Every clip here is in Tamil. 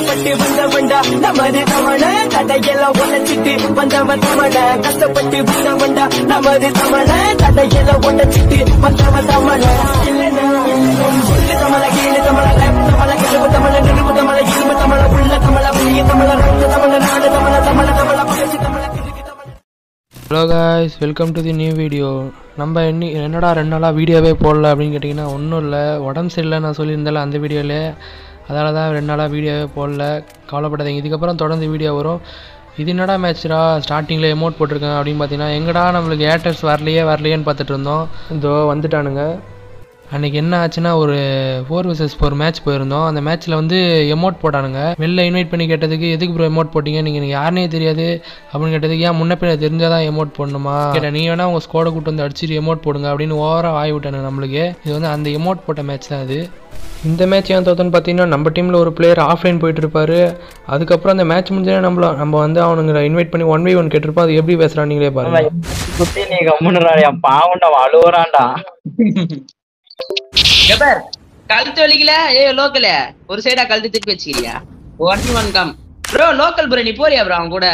கஷ்டப்பட்டு வந்தவன்டா நமது தமிழ தடையெல்லாம் உழைச்சிட்டு வந்தவன் தமிழ கஷ்டப்பட்டு வந்தவன்டா நமது தமிழ தடையெல்லாம் உழைச்சிட்டு வந்தவன் தமிழ இல்லைன்னா சொல்லு தமிழ கீழே தமிழ rap தமிழ கிழவு தமிழ நிறுவு தமிழ இரும்பு தமிழ உள்ள தமிழ பெரிய தமிழ ரத்த தமிழ நாடு தமிழ தமிழ தமிழ பழச்சு தமிழ கிழக்கு தமிழ hello guys welcome to the new video நம்ம இன்னி என்னடா ரெண்டு நாளாக வீடியோவே போடல அப்படின்னு கேட்டிங்கன்னா ஒன்றும் இல்லை உடம்பு சரியில்லை நான் சொல்லியிருந்தேன்ல அந்த வீடியோவில் அதனால தான் ரெண்டு நாளாக வீடியோவே போடல கவலைப்படாதீங்க இதுக்கப்புறம் தொடர்ந்து வீடியோ வரும் இது என்னடா மேட்ச்டா ஸ்டார்டிங்கில் எமௌண்ட் போட்டிருக்கேன் அப்படின்னு பார்த்தீங்கன்னா எங்கடா நம்மளுக்கு ஏர்டெல்ஸ் வரலையே வரலையேன்னு பார்த்துட்டு இருந்தோம் இதோ வந்துட்டானுங்க அன்னைக்கு என்ன ஆச்சுன்னா ஒரு ஃபோர் vs ஃபோர் மேட்ச் போயிருந்தோம் அந்த மேட்ச்சில் வந்து எமௌண்ட் போட்டானுங்க வெளில இன்வைட் பண்ணி கேட்டதுக்கு எதுக்கு ப்ரோ எமௌண்ட் போட்டீங்க நீங்கள் எனக்கு யாருனே தெரியாது அப்படின்னு கேட்டதுக்கு ஏன் முன்ன பின்ன தெரிஞ்சால் தான் எமௌண்ட் போடணுமா கேட்டேன் நீ வேணா உங்கள் ஸ்கோடை கூட்டு வந்து அடிச்சிட்டு எமௌண்ட் போடுங்க அப்படின்னு ஓவராக வாய் விட்டானுங்க நம்மளுக்கு இது வந்து அந்த எமௌண்ட் போட்ட மேட்ச் தான் அது இந்த மேட்ச் ஏன் தோத்தன்னு பார்த்தீங்கன்னா நம்ம டீமில் ஒரு பிளேயர் ஆஃப்லைன் போயிட்டு இருப்பாரு அதுக்கப்புறம் அந்த மேட்ச் முடிஞ்சே நம்மள நம்ம வந்து அவனுங்களை இன்வைட் பண்ணி ஒன் பை ஒன் கேட்டிருப்போம் அது எப்படி பேசுகிறான் நீங்களே பாருங்க குட்டி நீ கம்முனுறாடியா பாவண்டா அழுவுறான்டா ஜபர் கழுத்து வலிக்கல ஏ லோக்கல ஒரு சைடா கழுத்து திருப்பி வச்சுக்கிறியா one one come bro local bro நீ போறியா ப்ரோ அவன் கூட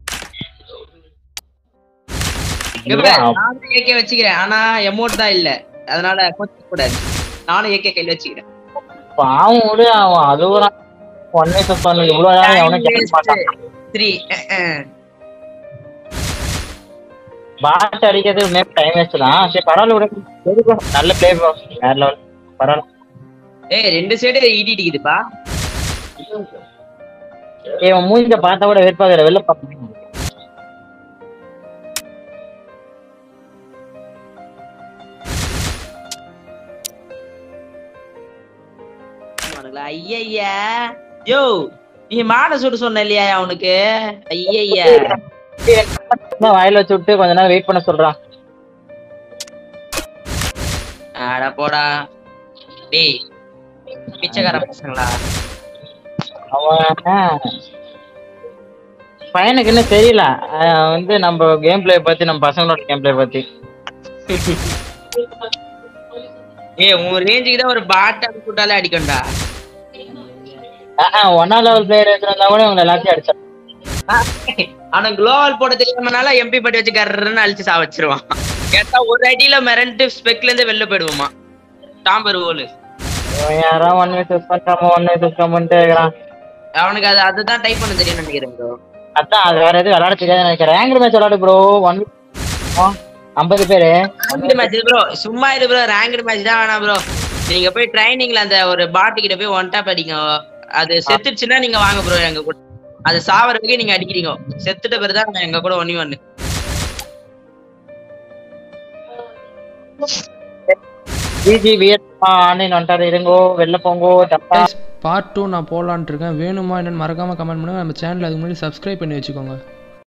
ஜபர், நானும் ஏகே வச்சுக்கிறேன் ஆனா எமௌண்ட் தான் இல்ல அதனால கொஞ்சம் கூடாது நானும் ஏகே கையில வச்சுக்கிறேன் பாவம் விடு அவன் அழுவுறான் ஒன்னே சொப்பான் இவ்வளவு நேரம் எவனும் கேட்க மாட்டான் த்ரீ பாட் அடிக்கிறது மேப் டைம் வேஸ்ட் தான் சரி பரவாயில்ல விடு சரி bro. நல்ல பிளே ப்ரோ வேற லெவல் பரவாயில்ல ஏய் ரெண்டு சைடு இடி இடிக்குதுப்பா ஏய், இவன் மூஞ்ச பார்த்தா கூட வெறுப்பாகிற வெளில பார்ப்பேன் ஐயய்யா யோ நீ மாட சுட்டு சொன்ன இல்லையா அவனுக்கு ஐயய்யா சும்மா வாயில வச்சு விட்டு கொஞ்ச நேரம் வெயிட் பண்ண சொல்றான் அட போடா டேய் பிச்சைக்கார பசங்களா அவன் பையனுக்கு இன்னும் தெரியல அவன் வந்து நம்ம கேம் பிளே பத்தி நம்ம பசங்களோட கேம் பிளே பத்தி ஏய் உன் ரேஞ்சுக்கு தான் ஒரு பாட் அடி விட்டாலே அடிக்கண்டா ஒன்னா லெவல் பிளேயர் இருந்தா கூட இவங்க எல்லாத்தையும் அடிச்சான் ஆனா குளோவல் போட தெரியாமனால எம்பி பட்டி வச்சு கர்றன்னு அழிச்சு சாவச்சிருவான் கேட்டா ஒரு அடியில மிரண்டு ஸ்பெக்ல இருந்து வெளில போயிடுவோமா டாம்பர் ஓலு இவன் யாரா ஒன் வே சூஸ் பண்றாம ஒன் வே சூஸ் பண்ணிட்டே இருக்கிறான் அவனுக்கு அது அதுதான் டைப் பண்ண தெரியும் நினைக்கிறேன் bro. அதான் அது வேற எதுவும் விளையாட தெரியாது நினைக்கிறேன் ரேங்க் மேட்ச் விளையாடு ப்ரோ ஒன் ஐம்பது பேரு ranked match ப்ரோ சும்மா இரு ப்ரோ ரேங்க்டு மேட்ச் தான் வேணாம் ப்ரோ நீங்க போய் ட்ரைனிங்ல அந்த ஒரு பாட்டு கிட்ட போய் ஒன் டாப் அடிங்க அது செத்துடுச்சுன்னா நீங்க வாங்க ப்ரோ எங்க கூட அது சாவர வரைக்கும் நீங்க அடிக்கிறீங்க செத்துட்ட பிறகு தான் எங்க கூட ஒன்னி ஒன்னு ஜிஜி வியட் ஆன்லைன் வந்துட்டாரு இருங்கோ வெளில போங்கோ தப்பா பார்ட் டூ நான் போடலான்ட்டு இருக்கேன் வேணுமா என்னன்னு மறக்காமல் கமெண்ட் பண்ணுங்கள் நம்ம சேனல் அதுக்கு முன்னாடி சப்ஸ்கிரைப் பண்ணி வச்சுக்கோங்க